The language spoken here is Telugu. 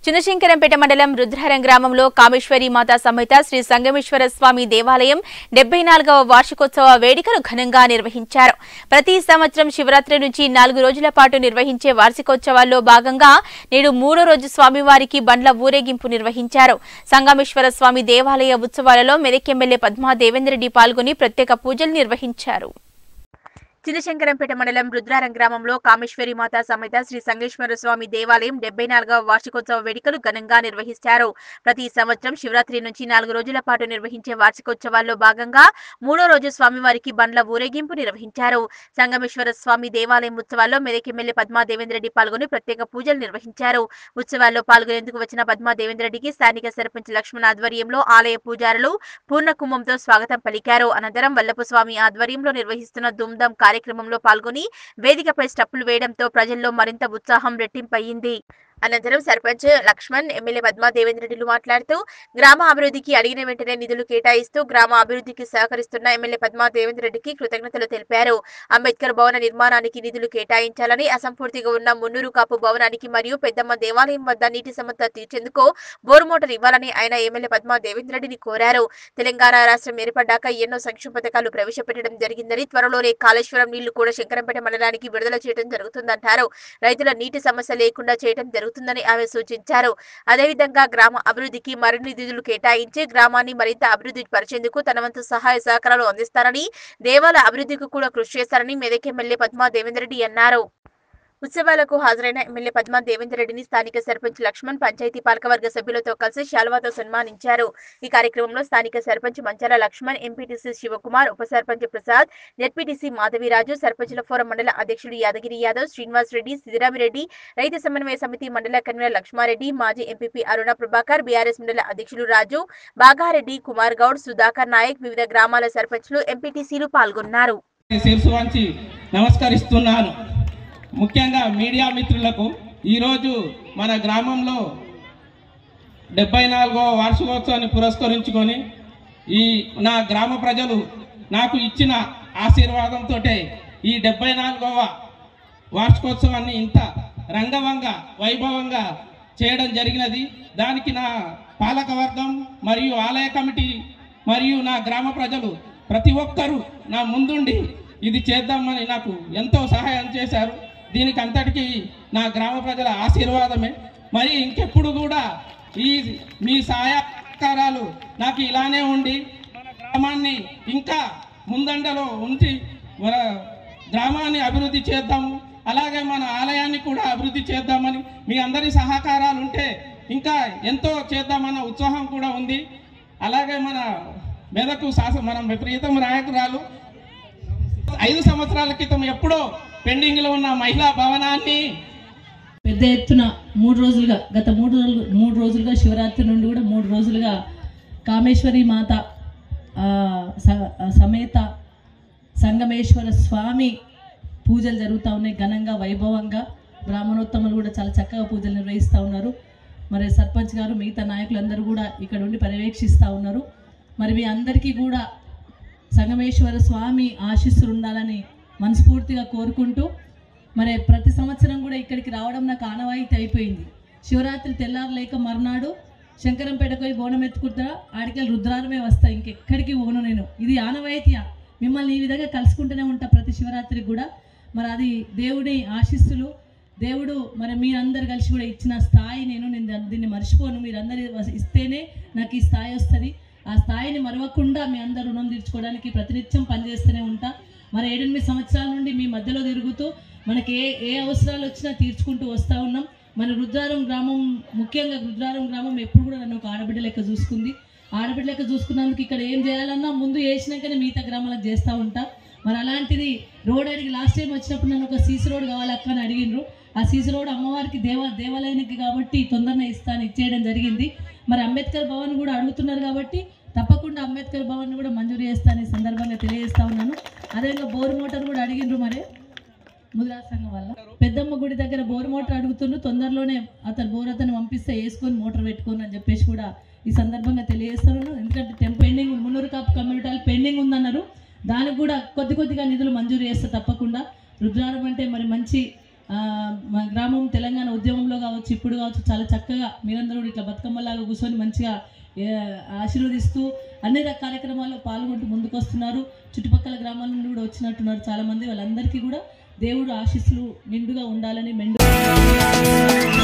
చిన్నశంకరంపేట మండలం రుద్రహరం గ్రామంలో కామేశ్వరి మాతా సమేత శ్రీ సంగమేశ్వర స్వామి దేవాలయం డెబ్బై నాలుగవ వార్షికోత్సవ వేడుకలు ఘనంగా నిర్వహించారు ప్రతి సంవత్సరం శివరాత్రి నుంచి నాలుగు రోజుల పాటు నిర్వహించే వార్షికోత్సవాల్లో భాగంగా నేడు మూడో రోజు స్వామివారికి బండ్ల ఊరేగింపు నిర్వహించారు సంగమేశ్వర స్వామి దేవాలయ ఉత్సవాలలో మెదక్ ఎమ్మెల్యే పద్మా దేవేందర్ రెడ్డి పాల్గొని ప్రత్యేక పూజలు నిర్వహించారు చిన్నశంకరంపేట మండలం రుద్రారం గ్రామంలో కామేశ్వరి మాతా సమేత శ్రీ సంగేశ్వర స్వామి దేవాలయం డెబ్బై నాలుగవ వార్షికోత్సవ వేడుకలు ఘనంగా నిర్వహిస్తారు ప్రతి సంవత్సరం శివరాత్రి నుంచి నాలుగు రోజుల పాటు నిర్వహించే వార్షికోత్సవాల్లో భాగంగా మూడో రోజు స్వామివారికి బండ్ల ఊరేగింపు నిర్వహించారు సంగమేశ్వర స్వామి దేవాలయం ఉత్సవాల్లో మెదక్ ఎమ్మెల్యే పద్మా దేవేంద్ర రెడ్డి పాల్గొని ప్రత్యేక పూజలు నిర్వహించారు ఉత్సవాల్లో పాల్గొనేందుకు వచ్చిన పద్మా దేవేంద్ర రెడ్డికి స్థానిక సర్పంచ్ లక్ష్మణ్ ఆధ్వర్యంలో ఆలయ పూజారులు పూర్ణ కుంభంతో స్వాగతం పలికారు అనంతరం వల్లపు స్వామి ఆధ్వర్యంలో నిర్వహిస్తున్న దుమ్దం కార్యక్రమంలో పాల్గొని వేదికపై స్టప్పులు వేయడంతో ప్రజల్లో మరింత ఉత్సాహం రెట్టింపయ్యింది అనంతరం సర్పంచ్ లక్ష్మణ్ ఎమ్మెల్యే పద్మా దేవేంద్ర రెడ్డిలు మాట్లాడుతూ గ్రామ అభివృద్ధికి అడిగిన వెంటనే నిధులు కేటాయిస్తూ గ్రామ అభివృద్ధికి సహకరిస్తున్న ఎమ్మెల్యే పద్మా దేవేంద్ర రెడ్డికి కృతజ్ఞతలు తెలిపారు అంబేద్కర్ భవన నిర్మాణానికి నిధులు కేటాయించాలని అసంపూర్తిగా ఉన్న మున్నూరు కాపు భవనానికి మరియు పెద్దమ్మ దేవాలయం వద్ద నీటి సమస్య తీర్చేందుకు బోరు మోటార్ ఇవ్వాలని ఆయన ఎమ్మెల్యే పద్మా దేవేంద్ర రెడ్డిని కోరారు తెలంగాణ రాష్ట్రం ఏర్పడ్డాక ఎన్నో సంక్షేమ పథకాలు ప్రవేశపెట్టడం జరిగిందని త్వరలోనే కాళేశ్వరం నీళ్లు కూడా శంకరంపేట మండలానికి విడుదల చేయడం జరుగుతుందన్నారు రైతుల నీటి సమస్య లేకుండా చేయడం జరుగుతుందని ఆమె సూచించారు అదేవిధంగా గ్రామ అభివృద్ధికి మరిన్ని నిధులు కేటాయించి గ్రామాన్ని మరింత అభివృద్ధి పరిచేందుకు తన వంతు సహాయ సహకారాలు అందిస్తారని దేవాలయ అభివృద్ధికి కూడా కృషి చేస్తారని మెదక్ ఎమ్మెల్యే పద్మా దేవేందర్ రెడ్డి అన్నారు ఉత్సవాలకు హాజరైన ఎమ్మెల్యే పద్మా దేవేందర్ రెడ్డిని స్థానిక సర్పంచ్ లక్ష్మణ్ పంచాయతీ పాలకవర్గ సభ్యులతో కలిసి శాల్వాతో సన్మానించారు ఈ కార్యక్రమంలో స్థానిక సర్పంచ్ మంచాల లక్ష్మణ్ ఎంపీటీసీ శివకుమార్ ఉప సర్పంచ్ ప్రసాద్ జెడ్పీటీసీ మాధవిరాజు సర్పంచుల ఫోరం మండల అధ్యక్షుడు యాదగిరి యాదవ్ శ్రీనివాస్ రెడ్డి సిద్దిరామిరెడ్డి రైతు సమన్వయ సమితి మండల కన్వీనర్ లక్ష్మారెడ్డి మాజీ ఎంపీపీ అరుణ ప్రభాకర్ బీఆర్ఎస్ మండల అధ్యక్షులు రాజు బాగారెడ్డి కుమార్ గౌడ్ సుధాకర్ నాయక్ వివిధ గ్రామాల సర్పంచ్లు ఎంపీటీసీలు పాల్గొన్నారు శిరసు వంచి నమస్కరిస్తున్నాను ముఖ్యంగా మీడియా మిత్రులకు ఈరోజు మన గ్రామంలో డెబ్బై నాలుగవ వార్షికోత్సవాన్ని పురస్కరించుకొని ఈ నా గ్రామ ప్రజలు నాకు ఇచ్చిన ఆశీర్వాదంతో ఈ డెబ్బై నాలుగవ వార్షికోత్సవాన్ని ఇంత రంగవంగా వైభవంగా చేయడం జరిగినది దానికి నా పాలక వర్గం మరియు ఆలయ కమిటీ మరియు నా గ్రామ ప్రజలు ప్రతి ఒక్కరూ నా ముందుండి ఇది చేద్దామని నాకు ఎంతో సహాయం చేశారు దీనికి అంతటికీ నా గ్రామ ప్రజల ఆశీర్వాదమే మరి ఇంకెప్పుడు కూడా ఈ మీ సహాయకారాలు నాకు ఇలానే ఉండి మన గ్రామాన్ని ఇంకా ముందండలో ఉంచి మన గ్రామాన్ని అభివృద్ధి చేద్దాము అలాగే మన ఆలయాన్ని కూడా అభివృద్ధి చేద్దామని మీ అందరి సహకారాలు ఉంటే ఇంకా ఎంతో చేద్దామన్న ఉత్సాహం కూడా ఉంది అలాగే మన మెదకు శాస మనం విపరీతం నాయకురాలు ఐదు సంవత్సరాల క్రితం ఎప్పుడో పెండింగ్ లో ఉన్న మహిళా భవనాన్ని పెద్ద ఎత్తున మూడు రోజులుగా గత మూడు రోజులు మూడు రోజులుగా శివరాత్రి నుండి కూడా మూడు రోజులుగా కామేశ్వరి మాత ఆ, స- ఆ, సమేత సంగమేశ్వర స్వామి పూజలు జరుగుతూ ఉన్నాయి ఘనంగా వైభవంగా బ్రాహ్మణోత్తములు కూడా చాలా చక్కగా పూజలు నిర్వహిస్తూ ఉన్నారు మరి సర్పంచ్ గారు మిగతా నాయకులందరూ కూడా ఇక్కడ ఉండి పర్యవేక్షిస్తూ ఉన్నారు మరి మీ అందరికీ కూడా సంగమేశ్వర స్వామి ఆశీస్సులు ఉండాలని మనస్ఫూర్తిగా కోరుకుంటూ మరి ప్రతి సంవత్సరం కూడా ఇక్కడికి రావడం నాకు ఆనవాయితీ అయిపోయింది శివరాత్రి తెల్లారు లేక మర్నాడు శంకరంపేటకు పోయి బోనం ఎత్తుకుంటా ఆడికెళ్ళి రుద్రారమే వస్తా ఇంకెక్కడికి పోను నేను ఇది ఆనవాయితీయా మిమ్మల్ని ఈ విధంగా కలుసుకుంటూనే ఉంటా ప్రతి శివరాత్రికి కూడా మరి అది దేవుడి ఆశీస్సులు దేవుడు మరి మీరందరు కలిసి కూడా ఇచ్చిన స్థాయి నేను నేను దాన్ని- దీన్ని మర్చిపోను మీరందరూ ఇస్తేనే నాకు ఈ స్థాయి వస్తుంది ఆ స్థాయిని మరవకుండా మీ అందరు రుణం తీర్చుకోవడానికి ప్రతినిత్యం పనిచేస్తూనే ఉంటా మరి ఏడెనిమిది సంవత్సరాల నుండి మీ మధ్యలో తిరుగుతూ మనకి ఏ ఏ అవసరాలు వచ్చినా తీర్చుకుంటూ వస్తూ ఉన్నాం మన రుద్రారం గ్రామం ముఖ్యంగా రుద్రారం గ్రామం ఎప్పుడు కూడా నన్ను ఒక ఆడబిడ్డ లెక్క చూసుకుంది ఆడబిడ్డ లెక్క చూసుకున్నందుకు ఇక్కడ ఏం చేయాలన్నా ముందు వేసినాకనే మిగతా గ్రామాలకు చేస్తూ ఉంటా మరి అలాంటిది రోడ్ అడిగి లాస్ట్ టైం వచ్చినప్పుడు నన్ను ఒక సీసీ రోడ్ కావాలి అక్క అని అడిగినరు ఆ సీసీ రోడ్ అమ్మవారికి దేవ దేవాలయానికి కాబట్టి తొందరనే ఇస్తాను ఇచ్చేయడం జరిగింది మరి అంబేద్కర్ భవన్ కూడా అడుగుతున్నారు కాబట్టి తప్పకుండా అంబేద్కర్ భవన్ కూడా మంజూరు చేస్తాను ఈ సందర్భంగా తెలియజేస్తా ఉన్నాను అదేవిధంగా బోర్ మోటార్ కూడా అడిగిండ్రు మరి ముద్రా సంఘం వల్ల పెద్దమ్మ గుడి దగ్గర బోర్ మోటార్ అడుగుతుండ్రు తొందరలోనే అతను బోర్ అతను పంపిస్తే వేసుకొని మోటార్ పెట్టుకొని అని చెప్పేసి కూడా ఈ సందర్భంగా తెలియజేస్తున్నాను ఎందుకంటే టెం పెండింగ్ మున్నూరు కాపు కమ్యూనిటీలు పెండింగ్ ఉందన్నారు దానికి కూడా కొద్ది కొద్దిగా నిధులు మంజూరు చేస్తే తప్పకుండా రుద్రారం అంటే మరి మంచి ఆ, మా గ్రామం తెలంగాణ ఉద్యమంలో కావచ్చు కావచ్చు ఇప్పుడు కావచ్చు చాలా చక్కగా మీరందరూ కూడా ఇట్లా బతుకమ్మలాగా కూర్చొని మంచిగా ఏ, ఆశీర్వదిస్తూ అన్ని రకాల కార్యక్రమాల్లో పాల్గొంటూ ముందుకు వస్తున్నారు చుట్టుపక్కల గ్రామాల నుండి కూడా వచ్చినట్టున్నారు చాలా మంది వాళ్ళందరికీ కూడా దేవుడు ఆశీస్సులు నిండుగా ఉండాలని మెండు